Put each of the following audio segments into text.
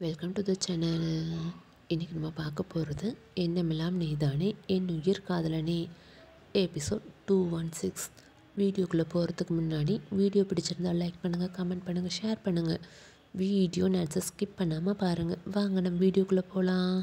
Welcome to the channel இன்றைக்கி நம்ம பார்க்க போகிறது என்னமெல்லாம் நீதானே என் உயிர் காதலனே எபிசோட் டூ ஒன் சிக்ஸ் வீடியோக்குள்ளே போகிறதுக்கு முன்னாடி வீடியோ பிடிச்சிருந்தா லைக் பண்ணுங்கள் கமெண்ட் பண்ணுங்கள் ஷேர் பண்ணுங்கள் வீடியோ நேரத்தை ஸ்கிப் பண்ணாமல் பாருங்கள் வாங்க நம்ம வீடியோக்குள்ளே போகலாம்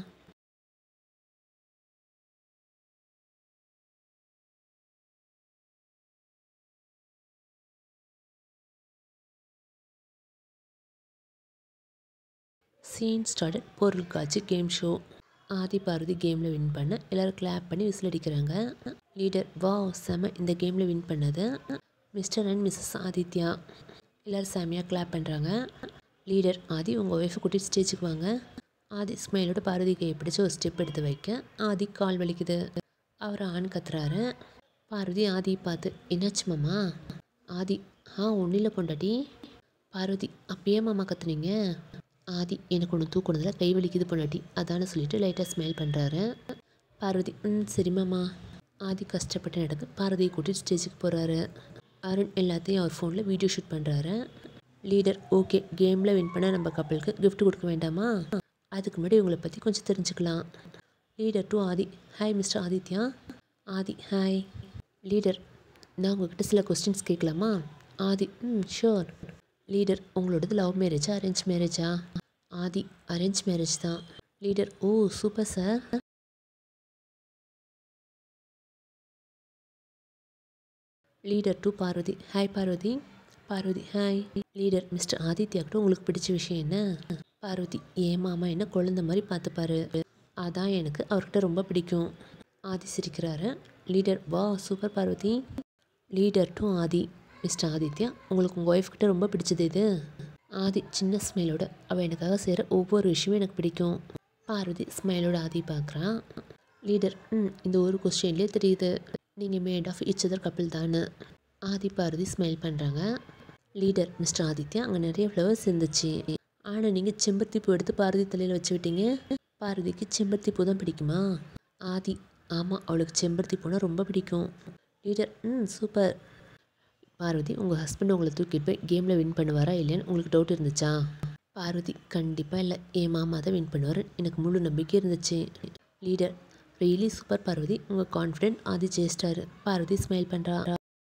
சீன் ஸ்டார்டட் பொருட்காட்சி கேம் ஷோ ஆதி பார்வதி கேமில் வின் பண்ண எல்லோரும் கிளாப் பண்ணி விசில் அடிக்கிறாங்க லீடர் வா செம இந்த கேமில் வின் பண்ணது மிஸ்டர் அண்ட் மிஸ்ஸஸ் ஆதித்யா எல்லோரும் செமையாக கிளாப் பண்ணுறாங்க லீடர் ஆதி உங்கள் ஒய்ஃபை கூட்டிட்டு ஸ்டேஜுக்கு வாங்க ஆதி ஸ்மைலோட பார்வதி கையை பிடிச்சி ஒரு ஸ்டெப் எடுத்து வைக்க ஆதி கால் வலிக்குது அவர் ஆண் கத்துறாரு பார்வதி ஆதி பார்த்து என்னாச்சு மாமா ஆதி ஆ ஒன்றில் பொண்டாட்டி பார்வதி அப்பயே மாமா கத்துனீங்க ஆதி எனக்கு ஒன்று தூக்குனதில் கை வலிக்குது பொண்டாட்டி அதானே சொல்லிட்டு லைட்டாக ஸ்மைல் பண்ணுறாரு பார்வதி ம் சரி மாமா ஆதி கஷ்டப்பட்டு நடக்கு பார்வதியை கூட்டிட்டு ஸ்டேஜுக்கு போகிறாரு அருண் எல்லாத்தையும் அவர் ஃபோனில் வீடியோ ஷூட் பண்ணுறாரு லீடர் ஓகே கேமில் வின் பண்ண நம்ம கப்பலுக்கு gift கொடுக்க வேண்டாமா அதுக்கு முன்னாடி உங்களை பற்றி கொஞ்சம் தெரிஞ்சுக்கலாம் leader to Aadhi hi mister Adithya Aadhi hi leader நான் உங்ககிட்ட சில கொஸ்டின்ஸ் கேட்கலாமா ஆதி ம் ஷூர் லீடர் உங்களோடது லவ் மேரேஜா அரேஞ்ச் மேரேஜா ஆதி அரேஞ்ச் மேரேஜ் தான் leader oh super sir leader to Parvathi hi Parvathi Parvathi hi leader mister Adithya கூட உங்களுக்கு பிடிச்ச விஷயம் என்ன பார்வதி ஏன் மாமா என்ன குழந்த மாதிரி பார்த்துப்பாரு அதான் எனக்கு அவர்கிட்ட ரொம்ப பிடிக்கும் ஆதி சிரிக்கிறாரு லீடர் வா super Parvathi leader to Aadhi mister Adithya உங்களுக்கு உங்கள் ஒய்ஃப் கிட்ட ரொம்ப பிடிச்சது இது ஆதி சின்ன ஸ்மைலோட அவள் எனக்காக செய்கிற ஒவ்வொரு விஷயமும் எனக்கு பிடிக்கும் பார்வதி ஸ்மைலோட ஆதி பார்க்குறான் லீடர் ம் இந்த ஒரு கொஸ்டின்லேயே தெரியுது நீங்கள் made of each other couple தானே ஆதி பார்வதி ஸ்மைல் பண்ணுறாங்க லீடர் மிஸ்டர் ஆதித்யா அங்கே நிறைய ஃப்ளவர்ஸ் இருந்துச்சு ஆனால் நீங்கள் செம்பருத்தி பூ எடுத்து பார்வதி தலையில் வச்சு விட்டீங்க பார்வதிக்கு செம்பருத்தி பூ தான் பிடிக்குமா ஆதி ஆமாம் அவளுக்கு செம்பருத்தி பூனா ரொம்ப பிடிக்கும் லீடர் ம் சூப்பர் பார்வதி உங்கள் ஹஸ்பண்ட் உங்களை தூக்கிட்டு போய் கேமில் வின் பண்ணுவாரா இல்லையான்னு உங்களுக்கு டவுட் இருந்துச்சா பார்வதி கண்டிப்பாக இல்லை என் மாமா தான் வின் பண்ணுவார் எனக்கு முழு நம்பிக்கை இருந்துச்சு லீடர் ரியலி சூப்பர் பார்வதி உங்கள் கான்ஃபிடென்ட் ஆதி ஜெயிச்சிட்டாரு பார்வதி ஸ்மைல் பண்ணுறா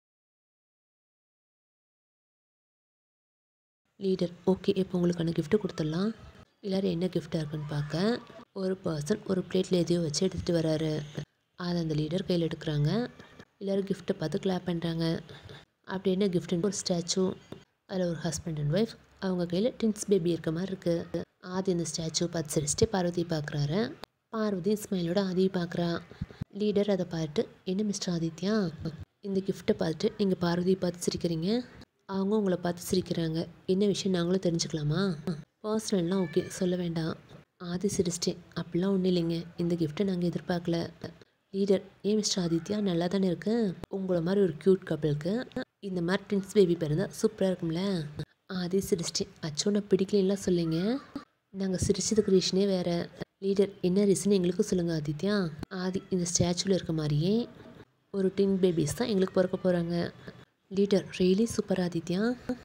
லீடர் ஓகே இப்போ உங்களுக்கான gift கொடுத்துடலாம் எல்லோரும் என்ன கிஃப்டாக இருக்குன்னு பார்க்க ஒரு பர்சன் ஒரு பிளேட்டில் எதையோ வச்சு எடுத்துகிட்டு வராரு அதை அந்த லீடர் கையில் எடுக்கிறாங்க எல்லோரும் கிஃப்ட்டை பார்த்து கிளாப் பண்ணுறாங்க அப்படி என்ன கிஃப்ட்னு ஒரு ஸ்டாச்சு அதில் ஒரு ஹஸ்பண்ட் அண்ட் ஒய்ஃப் அவங்க கையில் ட்வின்ஸ் பேபி இருக்க மாதிரி இருக்குது ஆதி அந்த ஸ்டாச்சு பார்த்து சிரிச்சிட்டு பார்வதி பார்க்குறாரு பார்வதி ஸ்மைலோட ஆதியை பார்க்குறா லீடர் அதை பார்த்துட்டு என்ன மிஸ்டர் ஆதித்யா இந்த கிஃப்ட்டை பார்த்துட்டு நீங்கள் பார்வதியை பார்த்து சிரிக்கிறீங்க அவங்க உங்களை பார்த்து சிரிக்கிறாங்க என்ன விஷயம் நாங்களும் தெரிஞ்சுக்கலாமா பர்சனல்லாம் ஓகே சொல்ல வேண்டாம் ஆதி சிரிச்சிட்டேன் அப்படிலாம் ஒன்றும் இல்லைங்க இந்த கிஃப்ட்டை நாங்கள் எதிர்பார்க்கல லீடர் ஏன் மிஸ்டர் ஆதித்யா நல்லா தானே இருக்கு உங்களை மாதிரி ஒரு க்யூட் கப்பலுக்கு இந்த மாதிரி ட்வின்ஸ் பேபி பிறந்தா சூப்பராக இருக்கும்ல ஆதி சிரிச்சிட்டேன் அச்சோ நான் பிடிக்கலாம் சொல்லிங்க நாங்கள் சிரிச்சதுக்கு ரீசனே வேற லீடர் என்ன ரீசன் எங்களுக்கும் சொல்லுங்கள் ஆதித்யா ஆதி இந்த ஸ்டாச்சுவில் இருக்க மாதிரியே ஒரு டின் பேபிஸ் தான் எங்களுக்கு பிறக்க போகிறாங்க leader really super Adithya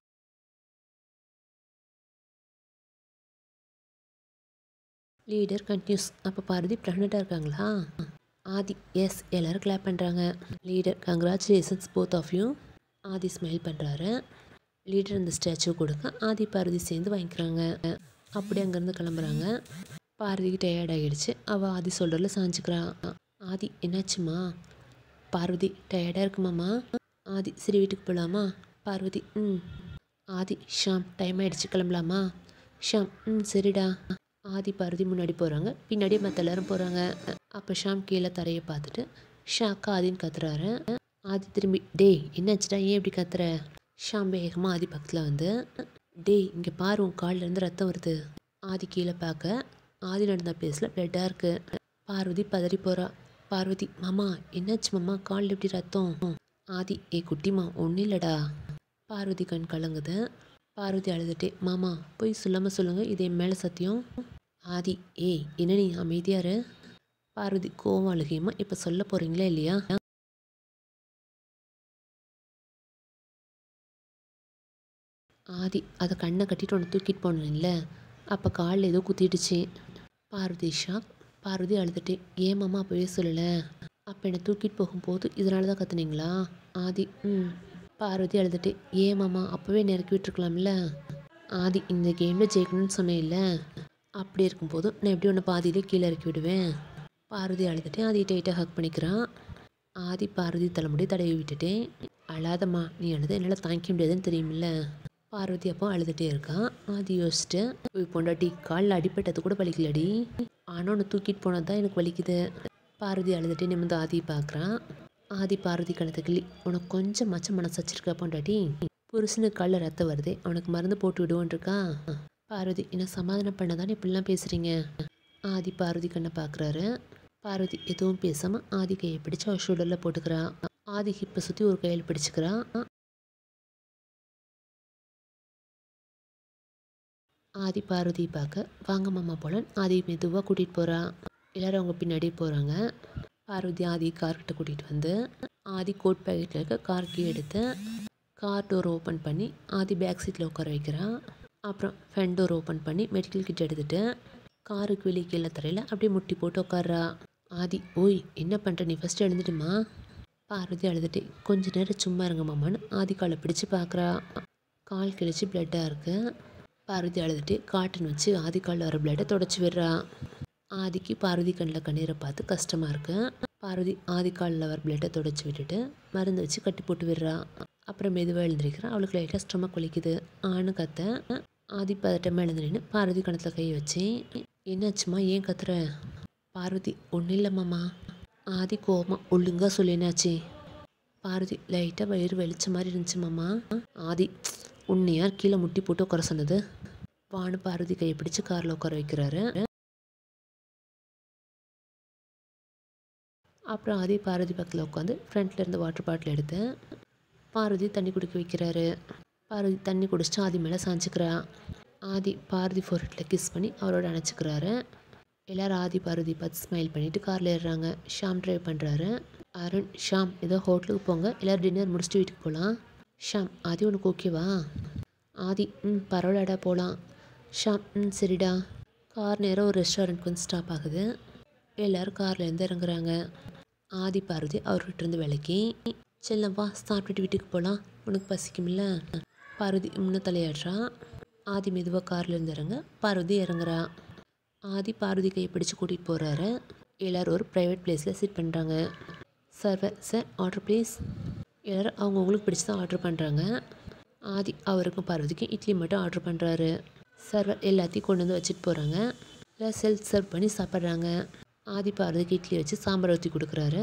leader continues அப்போ பார்வதி ப்ரெக்னெண்ட்டாக இருக்காங்களா ஆதி எஸ் எல்லோரும் கிளாப் பண்ணுறாங்க leader congratulations both of you Aadhi smile பண்ணுறாரு லீடர் இந்த ஸ்டாச்சு கொடுக்க ஆதி பார்வதி சேர்ந்து வாங்கிக்கிறாங்க அப்படி அங்கேருந்து கிளம்புறாங்க பார்வதிக்கு டயர்ட் ஆகிடுச்சு அவள் ஆதி சொல்கிறல சாஞ்சுக்கிறா ஆதி என்னாச்சுமா பார்வதி டயர்டாக இருக்குமாம்மா ஆதி சரி வீட்டுக்கு போகலாமா பார்வதி ம் ஆதி ஷாம் டைம் ஆயிடுச்சு கிளம்பலாமா ஷாம் ம் சரிடா ஆதி பார்வதி முன்னாடி போகிறாங்க பின்னாடியே மற்ற எல்லாரும் போகிறாங்க அப்போ ஷாம் கீழே தரையை பார்த்துட்டு ஷாக்கா ஆதின்னு கத்துறாரு ஆதி திரும்பி டேய் என்னாச்சுடா ஏன் இப்படி கத்துற ஷாம் வேகமாக ஆதி பக்கத்தில் வந்து டேய் இங்கே பாரு உன் கால்ல இருந்து ரத்தம் வருது ஆதி கீழே பார்க்க ஆதி நடந்த பேஸில் பிளட்டாக இருக்குது பார்வதி பதறி போகிறா பார்வதி மாமா என்னாச்சு மாமா காலில் எப்படி ரத்தம் ஆதி ஏ குட்டிமா ஒன்றும் இல்லைடா பார்வதி கண் கலங்குது பார்வதி அழுதுட்டே மாமா போய் சொல்லாமல் சொல்லுங்கள் இது என் மேலே சத்தியம் ஆதி ஏய் என்ன நீ அமைதியாரு பார்வதி கோவம் அழுகையுமா இப்போ சொல்ல போகிறீங்களா இல்லையா ஆதி அதை கண்ணை கட்டிட்டு ஒன்று தூக்கிட்டு போனேன்ல அப்போ காலில் ஏதோ குத்திடுச்சு பார்வதி ஷாக் பார்வதி அழுதுட்டு ஏன் மாமா அப்போவே சொல்லலை அப்போ என்னை தூக்கிட்டு போகும்போது இதனால தான் கத்துனீங்களா ஆதி ம் பார்வதி அழுதுட்டு ஏன் மாமா அப்போவே நெருக்கி விட்டுருக்கலாம்ல ஆதி இந்த கேமில் ஜெயிக்கணும்னு சொன்னேன்ல அப்படி இருக்கும்போது நான் எப்படி உன்னை பாதியிலே கீழே இறக்கி விடுவேன் பார்வதி அழுதுட்டு ஆதி டைட்டாக ஹக் பண்ணிக்கிறான் ஆதி பார்வதி தலைமுடி தடவி விட்டுட்டேன் அழாதம்மா நீ அழுத என்னால் தாங்கிக்க முடியாதுன்னு தெரியுமில்ல பார்வதி அப்போ அழுதுகிட்டே இருக்கான் ஆதி யோசிச்சுட்டு போய் பொண்டாட்டி காலில் அடிப்பட்டது கூட வலிக்கலடி ஆனால் ஒன்று தூக்கிட்டு போனது தான் எனக்கு வலிக்குது பார்வதி அழுதுகிட்டே நிமிந்து ஆதியை பார்க்குறான் ஆதி பார்வதி கணத்தை கிள்ளி உனக்கு கொஞ்சம் மச்சம் மனசு வச்சிருக்கா பொண்டாட்டி புருஷனுக்கு காலில் ரத்தம் வருது அவனுக்கு மருந்து போட்டு விடுவோன்னு இருக்கா பார்வதி என்ன சமாதானம் பண்ண தானே இப்படிலாம் பேசுகிறீங்க ஆதி பார்வதி கண்ணை பார்க்குறாரு பார்வதி எதுவும் பேசாமல் ஆதி கையை பிடிச்சு அவள் ஷோல்டரில் போட்டுக்கிறா ஆதி ஹிப்பை சுற்றி ஒரு கையில் பிடிச்சிக்கிறா ஆதி பார்வதி பார்க்க வாங்க மாமா போலன் ஆதி மெதுவாக கூட்டிகிட்டு போகிறா எல்லாரும் அவங்க பின்னாடியே போகிறாங்க பார்வதி ஆதி கார்கிட்ட கூட்டிகிட்டு வந்து ஆதி கோட் பேக்கெட்டில் இருக்க கார் கீ எடுத்து கார் டோர் ஓப்பன் பண்ணி ஆதி பேக் சீட்டில் உட்கார வைக்கிறான் அப்புறம் ஃப்ரண்ட் டோர் ஓப்பன் பண்ணி மெடிக்கல் கிட் எடுத்துகிட்டு காருக்கு வெளியே கீழே தரையில் அப்படியே முட்டி போட்டு உட்கார்றா ஆதி ஓய் என்ன பண்ணுற நீ ஃபஸ்ட்டு எழுந்துட்டுமா பார்வதி அழுதுட்டு கொஞ்ச நேரம் சும்மா இருங்க மாமான்னு ஆதி காலை பிடிச்சு பார்க்குறா கால் கிழிச்சு பிளட்டாக இருக்கு பார்வதி அழுதுட்டு காட்டன் வச்சு ஆதி காலில் வர பிளட்டை தொடச்சி விடுறா ஆதிக்கு பார்வதி கண்ணில் கண்ணீரை பார்த்து கஷ்டமாக இருக்கு பார்வதி ஆதி காலில் வர பிளட்டை தொடச்சி விட்டுட்டு மருந்து வச்சு கட்டி போட்டு விடுறா அப்புறம் மெதுவாக எழுந்திருக்கிறான் அவளுக்கு லைட்டாக ஸ்டொமக் வலிக்குது ஆணு கத்த ஆதி பதட்டமாக எழுந்து நின்று பார்வதி கணத்தில் கை வச்சு என்னாச்சுமா ஏன் கத்துற பார்வதி ஒன்றும் இல்லை மாமா ஆதி கோபமா ஒழுங்கா சொல்லி என்னாச்சு பார்வதி லைட்டாக வயிறு வெளிச்ச மாதிரி இருந்துச்சு மாமா ஆதி உன்னை யார் கீழே முட்டி போட்டு உட்கார சொன்னது வானு பார்வதி கையை பிடிச்சு காரில் உட்கார வைக்கிறாரு அப்புறம் ஆதி பார்வதி பக்கத்தில் உட்காந்து ஃப்ரண்ட்ல இருந்து வாட்டர் பாட்டில் எடுத்து பார்வதி தண்ணி குடிக்க வைக்கிறாரு பார்வதி தண்ணி குடிச்சிட்டு ஆதி மேலே சாஞ்சிக்கிறா ஆதி பார்வதி ஃபோர்ஹெட்டில் கிஸ் பண்ணி அவரோட அணைச்சிக்கிறாரு எல்லாரும் ஆதி பார்வதி பார்த்து ஸ்மைல் பண்ணிட்டு காரில் ஏறுறாங்க ஷாம் ட்ரைவ் பண்ணுறாரு அருண் ஷாம் ஏதோ ஹோட்டலுக்கு போங்க எல்லோரும் டின்னர் முடிச்சுட்டு வீட்டுக்கு போகலாம் ஷாம் ஆதி உனக்கு ஓகேவா ஆதி ம் பரவாயில்லடா போகலாம் ஷாம் ம் சரிடா கார் நேரம் ஒரு ரெஸ்டாரண்ட்க்கு வந்து ஸ்டாப் ஆகுது எல்லோரும் கார்லேருந்து இறங்குறாங்க ஆதி பார்வதி அவர்கிட்ட இருந்து விலைக்கு செல்லம் வா சாப்பிட்டுட்டு வீட்டுக்கு போகலாம் உனக்கு பசிக்கும்ல பார்வதி முன்ன தலையாடுறா ஆதி மெதுவாக கார்ல இருந்து இறங்க பார்வதி இறங்குறா ஆதி பார்வதி கையை பிடிச்சு கூட்டிகிட்டு போகிறாரு எல்லோரும் ஒரு ப்ரைவேட் பிளேஸில் சிட் பண்ணுறாங்க சர்வர் சார் ஆர்டர் ப்ளீஸ் எல்லோரும் அவங்கவுங்களுக்கு பிடிச்சி தான் ஆர்டர் பண்ணுறாங்க ஆதி அவருக்கும் பார்வதிக்கும் இட்லி மட்டும் ஆர்டர் பண்ணுறாரு சர்வர் எல்லாத்தையும் கொண்டு வந்து வச்சுட்டு போகிறாங்க எல்லாம் செல்ஃப் சர்வ் பண்ணி சாப்பிட்றாங்க ஆதி பார்வதிக்கு இட்லி வச்சு சாம்பார் ஊற்றி கொடுக்குறாரு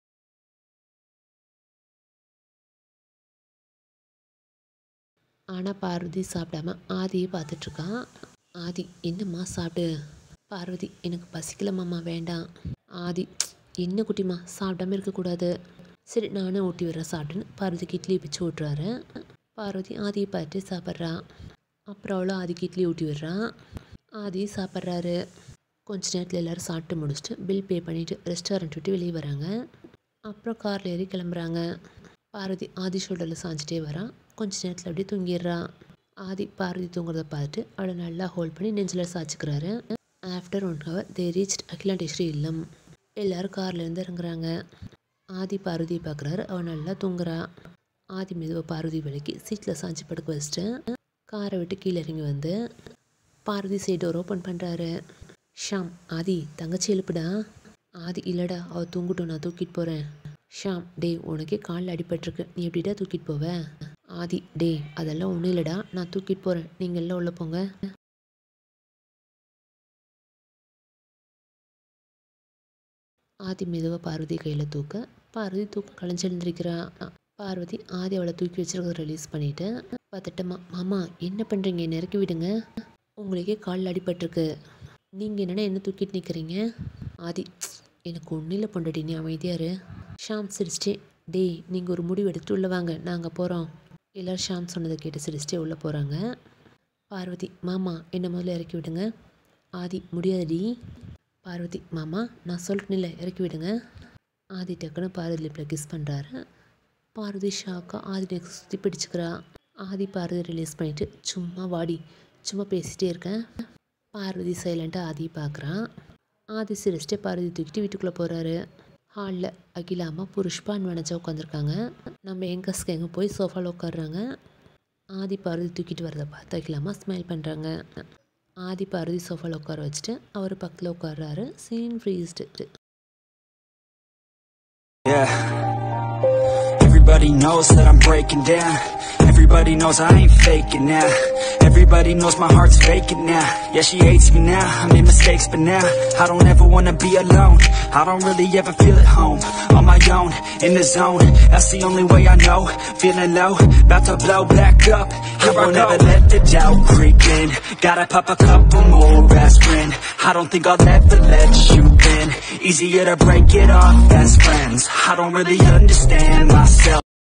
ஆனால் பார்வதி சாப்பிடாம ஆதியை பார்த்துட்ருக்கான் ஆதி என்னம்மா சாப்பிடு பார்வதி எனக்கு பசிக்கல மாமா வேண்டாம் ஆதி என்ன குட்டிம்மா சாப்பிடாம இருக்கக்கூடாது சரி நானே ஊட்டி விடுறேன் சாப்பிட்டுன்னு பார்வதிக்கு இட்லி பிச்சு ஊட்டுறாரு பார்வதி ஆதியை பார்த்து சாப்பிட்றா அப்புறம் அவளும் ஆதிக்கு இட்லி ஊட்டி விடுறான் ஆதி சாப்பிட்றாரு கொஞ்ச நேரத்தில் எல்லோரும் சாப்பிட்டு முடிச்சுட்டு பில் பே பண்ணிவிட்டு ரெஸ்டாரண்ட் விட்டு வெளியே வராங்க அப்புறம் காரில் ஏறி கிளம்புறாங்க பார்வதி ஆதி ஷோல்டரில் சாஞ்சிட்டே வரான் கொஞ்ச நேரத்தில் அப்படியே தூங்கிடுறா ஆதி பார்வதி தூங்குறத பார்த்துட்டு அவளை நல்லா ஹோல்ட் பண்ணி நெஞ்சில் சாய்ச்சிக்கிறாரு after one hour they reach Akilandeswari இல்லம் எல்லாரும் கார்லேருந்து இறங்குறாங்க ஆதி பார்வதியை பார்க்குறாரு அவன் நல்லா தூங்குறா ஆதி மெதுவாக பார்வதி விலைக்கு சீட்டில் சாஞ்சி படுக்க வச்சுட்டு காரை விட்டு கீழே இறங்கி வந்து பார்வதி சைடு டோர் ஓப்பன் பண்ணுறாரு ஷாம் ஆதி தங்கச்சி எழுப்புடா ஆதி இல்லைடா அவள் தூங்கட்டும் நான் தூக்கிட்டு போகிறேன் ஷாம் டேய் உனக்கே காலில் அடிபட்டிருக்கு நீ எப்படிடா தூக்கிட்டு போவ ஆதி டேய் அதெல்லாம் ஒன்றும் இல்லைடா நான் தூக்கிட்டு போகிறேன் நீங்கள் எல்லாம் உள்ளே போங்க ஆதி மெதுவாக பார்வதி கையில் தூக்க பார்வதி தூக்க களைஞ்சு எழுந்திருக்கிறா பார்வதி ஆதி அவளை தூக்கி வச்சிருக்கிறத ரிலீஸ் பண்ணிட்டு பார்த்துட்டம்மா மாமா என்ன பண்ணுறீங்க என்னை இறக்கி விடுங்க உங்களுக்கே காலில் அடிபட்டிருக்கு நீங்கள் என்னென்னா என்ன தூக்கிட்டு நிற்கிறீங்க ஆதி எனக்கு ஒன்றும் இல்லை பொண்டாட்டி நீ அமைதியாரு ஷாம் சிரிச்சிட்டே டேய் நீங்கள் ஒரு முடிவு எடுத்துட்டு உள்ளே வாங்க நாங்கள் போகிறோம் எல்லோரும் ஷாம் சொன்னதை கேட்டு சிரிச்சிட்டே உள்ளே போகிறாங்க பார்வதி மாமா என்னை முதல்ல இறக்கி விடுங்க ஆதி முடியாதடி பார்வதி மாமா நான் சொல்லிட்டேன்ல இறக்கி விடுங்க ஆதி டக்குன்னு பார்வதி லிப்பில் கிஸ் பண்ணுறாரு பார்வதி ஷாக்காக ஆதி நெக்ஸ்ட் சுற்றி பிடிச்சிக்கிறா ஆதி பார்வதி ரிலீஸ் பண்ணிவிட்டு சும்மா வாடி சும்மா பேசிகிட்டே இருக்கேன் பார்வதி சைலண்ட்டாக ஆதி பார்க்குறான் ஆதி சிரிச்சிட்டு பார்வதி தூக்கிட்டு வீட்டுக்குள்ளே போகிறாரு ஹாலில் அகிலாமா புருஷ்பான் நினச்சா உட்காந்துருக்காங்க நம்ம எங்கஸ்க்கு எங்கே போய் சோஃபாவில் உட்காடுறாங்க ஆதி பார்வதி தூக்கிட்டு வரதை பார்த்து அகிலாமா ஸ்மைல் பண்ணுறாங்க ஆதி பார்வதி சோஃபாவில் உட்கார வச்சுட்டு அவர் பக்கத்தில் உட்கார்றாரு scene freezed Yeah. Everybody knows that I'm breaking down. Everybody knows I ain't faking now. Everybody knows my heart's faking now. Yeah, she hates me now. I made mistakes, but now I don't ever wanna be alone. I don't really ever feel at home. On my own, in the zone. That's the only way I know. Feeling low, about to blow back up. I won't ever let the doubt creep in. Gotta pop a couple more aspirin. I don't think I'll ever let you in. Easier to break it off best friends. I don't really understand myself.